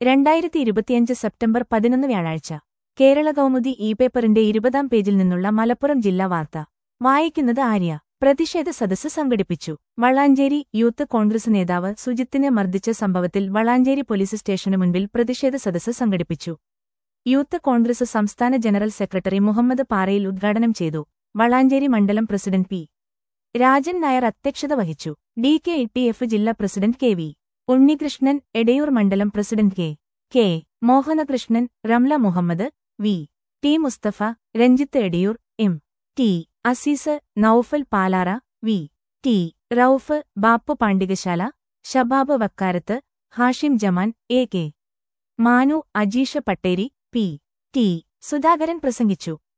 രണ്ടായിരത്തി ഇരുപത്തിയഞ്ച് സെപ്റ്റംബർ പതിനൊന്ന് വ്യാഴാഴ്ച കേരള കൗമുദി ഇ പേപ്പറിന്റെ ഇരുപതാം പേജിൽ നിന്നുള്ള മലപ്പുറം ജില്ലാ വാർത്ത വായിക്കുന്നത് ആര്യ പ്രതിഷേധ സദസ്സ് സംഘടിപ്പിച്ചു വളാഞ്ചേരി യൂത്ത് കോൺഗ്രസ് നേതാവ് സുജിത്തിനെ മർദ്ദിച്ച സംഭവത്തിൽ വളാഞ്ചേരി പോലീസ് സ്റ്റേഷനു മുൻപിൽ പ്രതിഷേധ സദസ്സ് സംഘടിപ്പിച്ചു യൂത്ത് കോൺഗ്രസ് സംസ്ഥാന ജനറൽ സെക്രട്ടറി മുഹമ്മദ് പാറയിൽ ഉദ്ഘാടനം ചെയ്തു വളാഞ്ചേരി മണ്ഡലം പ്രസിഡന്റ് പി രാജൻ നായർ അധ്യക്ഷത വഹിച്ചു D K E T F ജില്ലാ president K V Unnikrishnan Edayur മണ്ഡലം president K K Mohanakrishnan Ramla Muhammad V T Musthafa Ranjith Edayur M T Azeez Noufal Palara V T Rauf Bappu Pandikasala Shabab Vakkarath Hashim Jaman A K Manu Ajeesha Patteri P T Sudhakaran പ്രസംഗിച്ചു